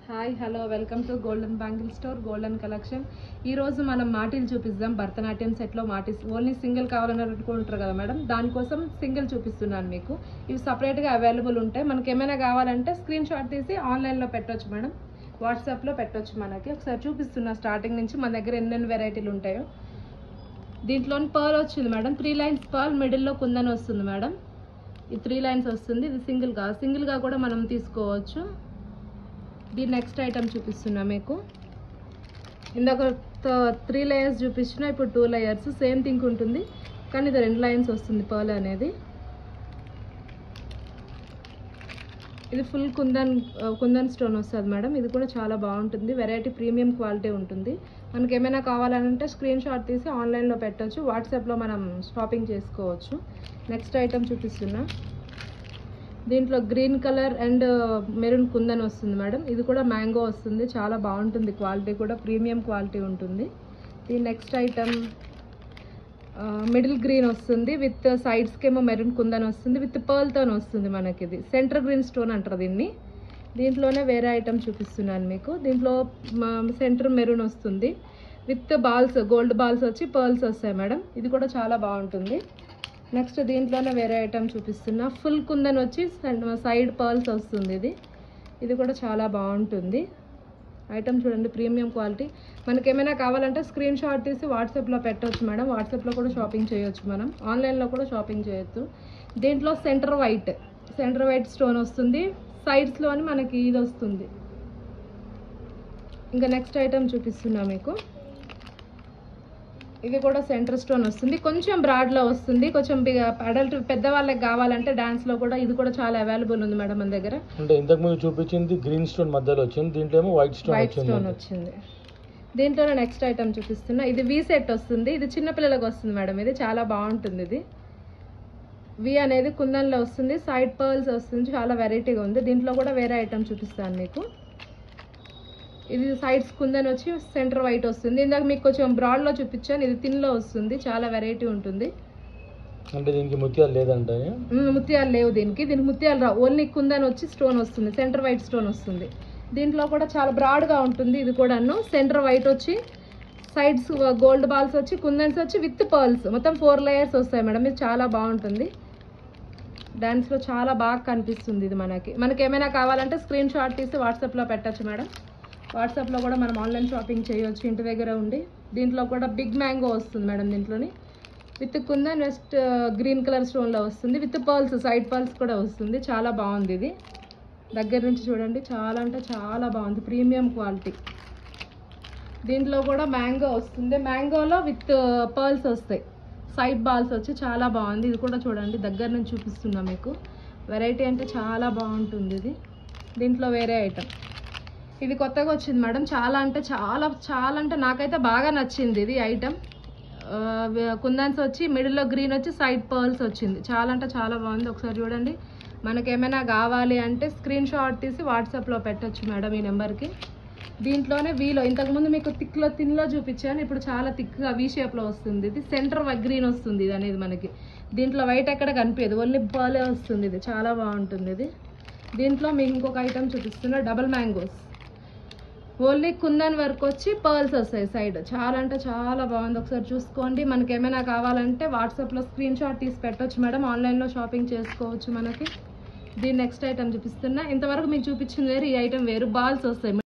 hi hello welcome to golden bangle store golden collection ఈ రోజు మనం మాటిలు చూపిద్దాం భరతనాట్యం సెట్లో మాటిస్ ఓన్లీ సింగిల్ కావాలని అనుకుంటారు కదా మేడం దానికోసం సింగిల్ చూపిస్తున్నాను మీకు ఇవి సపరేట్గా అవైలబుల్ ఉంటాయి మనకి ఏమైనా కావాలంటే స్క్రీన్ షాట్ తీసి ఆన్లైన్లో పెట్టొచ్చు మేడం వాట్సాప్లో పెట్టొచ్చు మనకి ఒకసారి చూపిస్తున్నా స్టార్టింగ్ నుంచి మన దగ్గర ఎన్నెన్ని వెరైటీలు ఉంటాయో దీంట్లో పర్ల్ వచ్చింది మేడం త్రీ లైన్స్ పర్ల్ మిడిల్లో కుందని వస్తుంది మేడం ఈ త్రీ లైన్స్ వస్తుంది ఇది సింగిల్గా సింగిల్గా కూడా మనం తీసుకోవచ్చు దీని నెక్స్ట్ ఐటమ్ చూపిస్తున్నా మీకు ఇందాక త్రీ లేయర్స్ చూపించిన ఇప్పుడు టూ లేయర్స్ సేమ్ థింక్ ఉంటుంది కానీ ఇది రెండు లైన్స్ వస్తుంది పర్ల్ అనేది ఇది ఫుల్ కుందన్ ఆ, కుందన్ స్టోన్ వస్తుంది మేడం ఇది కూడా చాలా బాగుంటుంది వెరైటీ ప్రీమియం క్వాలిటీ ఉంటుంది మనకి ఏమైనా కావాలంటే స్క్రీన్ షాట్ తీసి ఆన్లైన్లో పెట్టొచ్చు వాట్సాప్లో మనం షాపింగ్ చేసుకోవచ్చు నెక్స్ట్ ఐటమ్ చూపిస్తున్నా దీంట్లో green colour and maroon kundan వస్తుంది మేడం ఇది కూడా మ్యాంగో వస్తుంది చాలా బాగుంటుంది క్వాలిటీ కూడా ప్రీమియం క్వాలిటీ ఉంటుంది ఈ నెక్స్ట్ ఐటమ్ మిడిల్ గ్రీన్ వస్తుంది విత్ సైడ్స్కి ఏమో మెరూన్ కుందన్ వస్తుంది విత్ పర్ల్తో వస్తుంది మనకి ఇది సెంటర్ గ్రీన్ స్టోన్ అంటారు దీన్ని దీంట్లోనే వేరే ఐటమ్ చూపిస్తున్నాను మీకు దీంట్లో సెంటర్ మెరూన్ వస్తుంది విత్ బాల్స్ గోల్డ్ బాల్స్ వచ్చి పర్ల్స్ వస్తాయి మేడం ఇది కూడా చాలా బాగుంటుంది నెక్స్ట్ దీంట్లోనే వేరే ఐటమ్ చూపిస్తున్నా ఫుల్ కుందన్ వచ్చి సైడ్ పర్ల్స్ వస్తుంది ఇది ఇది కూడా చాలా బాగుంటుంది ఐటమ్ చూడండి ప్రీమియం క్వాలిటీ మనకి ఏమైనా కావాలంటే స్క్రీన్ షాట్ తీసి వాట్సాప్లో పెట్టవచ్చు మేడం వాట్సాప్లో కూడా షాపింగ్ చేయొచ్చు మనం ఆన్లైన్లో కూడా షాపింగ్ చేయొచ్చు దీంట్లో centre white centre white stone వస్తుంది సైడ్స్లోని మనకి ఇది వస్తుంది ఇంకా నెక్స్ట్ ఐటమ్ చూపిస్తున్నా మీకు ఇది కూడా సెంటర్ స్టోన్ వస్తుంది కొంచెం బ్రాడ్లో వస్తుంది కొంచెం అడల్ట్ పెద్దవాళ్ళకి కావాలంటే డాన్స్లో కూడా ఇది కూడా చాలా అవైలబుల్ ఉంది మేడం మన దగ్గర అంటే ఇంతకు ముందు చూపించింది గ్రీన్ స్టోన్ మధ్యలో వచ్చింది దీంట్లో ఏమో వైట్ స్టోన్ వైట్ వచ్చింది స్టోన్ వచ్చింది దీంట్లోనే నెక్స్ట్ ఐటమ్ చూపిస్తున్నా ఇది వి సెట్ వస్తుంది ఇది చిన్నపిల్లలకు వస్తుంది మేడం ఇది చాలా బాగుంటుంది ఇది వి అనేది కుందన్లో వస్తుంది సైడ్ పర్ల్స్ వస్తుంది చాలా వెరైటీగా ఉంది దీంట్లో కూడా వేరే ఐటమ్ చూపిస్తాను మీకు ఇది సైడ్స్ కుందన్ వచ్చి సెంటర్ వైట్ వస్తుంది ఇందాక మీకు కొంచెం బ్రాడ్లో చూపించాను ఇది తిన్లో వస్తుంది చాలా వెరైటీ ఉంటుంది అంటే దీనికి ముత్యాలు లేదంటే మ్మ్, ముత్యాలు లేవు దీనికి దీనికి ముత్యాలు రావు ఓన్లీ కుందన్ వచ్చి స్టోన్ వస్తుంది సెంటర్ వైట్ స్టోన్ వస్తుంది దీంట్లో కూడా చాలా బ్రాడ్గా ఉంటుంది ఇది కూడాను సెంటర్ వైట్ వచ్చి సైడ్స్ గోల్డ్ బాల్స్ వచ్చి కుందన్స్ వచ్చి విత్ పర్ల్స్ మొత్తం ఫోర్ లేయర్స్ వస్తాయి మేడం ఇది చాలా బాగుంటుంది డాన్స్లో చాలా బాగా కనిపిస్తుంది ఇది మనకి మనకి ఏమైనా కావాలంటే స్క్రీన్ షాట్ తీసి వాట్సాప్లో పెట్టచ్చు మేడం వాట్సాప్లో కూడా మనం ఆన్లైన్ షాపింగ్ చేయొచ్చు ఇంటి దగ్గర ఉండి దీంట్లో కూడా బిగ్ మ్యాంగో వస్తుంది మేడం దీంట్లోని with kundan west green colour స్టోన్లో వస్తుంది విత్ పర్ల్స్ సైడ్ పర్ల్స్ కూడా వస్తుంది చాలా బాగుంది ఇది దగ్గర నుంచి చూడండి చాలా అంటే చాలా బాగుంది ప్రీమియం క్వాలిటీ దీంట్లో కూడా మ్యాంగో వస్తుంది మ్యాంగోలో విత్ పర్ల్స్ వస్తాయి సైడ్ బాల్స్ వచ్చి చాలా బాగుంది ఇది కూడా చూడండి దగ్గర నుంచి చూపిస్తున్నా మీకు వెరైటీ అంటే చాలా బాగుంటుంది ఇది దీంట్లో వేరే ఐటమ్ ఇది కొత్తగా వచ్చింది మేడం చాలా అంటే చాలా చాలా అంటే నాకైతే బాగా నచ్చింది ఇది ఐటమ్ కుందన్స్ వచ్చి మిడిల్లో గ్రీన్ వచ్చి సైడ్ పర్ల్స్ వచ్చింది చాలా అంటే చాలా బాగుంది ఒకసారి చూడండి మనకి ఏమైనా కావాలి అంటే స్క్రీన్ షాట్ తీసి వాట్సాప్లో పెట్టొచ్చు మేడం ఈ నెంబర్కి దీంట్లోనే వీలో ఇంతకుముందు మీకు థిక్లో తిన్లో చూపించాను ఇప్పుడు చాలా థిక్గా వీ షేప్లో వస్తుంది ఇది సెంటర్ గ్రీన్ వస్తుంది ఇది అనేది మనకి దీంట్లో వైట్ ఎక్కడ కనిపించదు ఓన్లీ పర్లే వస్తుంది ఇది చాలా బాగుంటుంది ఇది దీంట్లో మీకు ఇంకొక ఐటమ్ చూపిస్తున్నా double mangoes only kundan work వచ్చి పర్ల్స్ వస్తాయి సైడ్ చాలా అంటే చాలా బాగుంది ఒకసారి చూసుకోండి మనకి ఏమైనా కావాలంటే వాట్సాప్లో స్క్రీన్ షాట్ తీసి పెట్టొచ్చు మేడం ఆన్లైన్లో షాపింగ్ చేసుకోవచ్చు మనకి దీని నెక్స్ట్ ఐటమ్ చూపిస్తున్నా ఇంతవరకు మీకు చూపించింది వేరు ఈ ఐటమ్ వేరు బాల్స్ వస్తాయి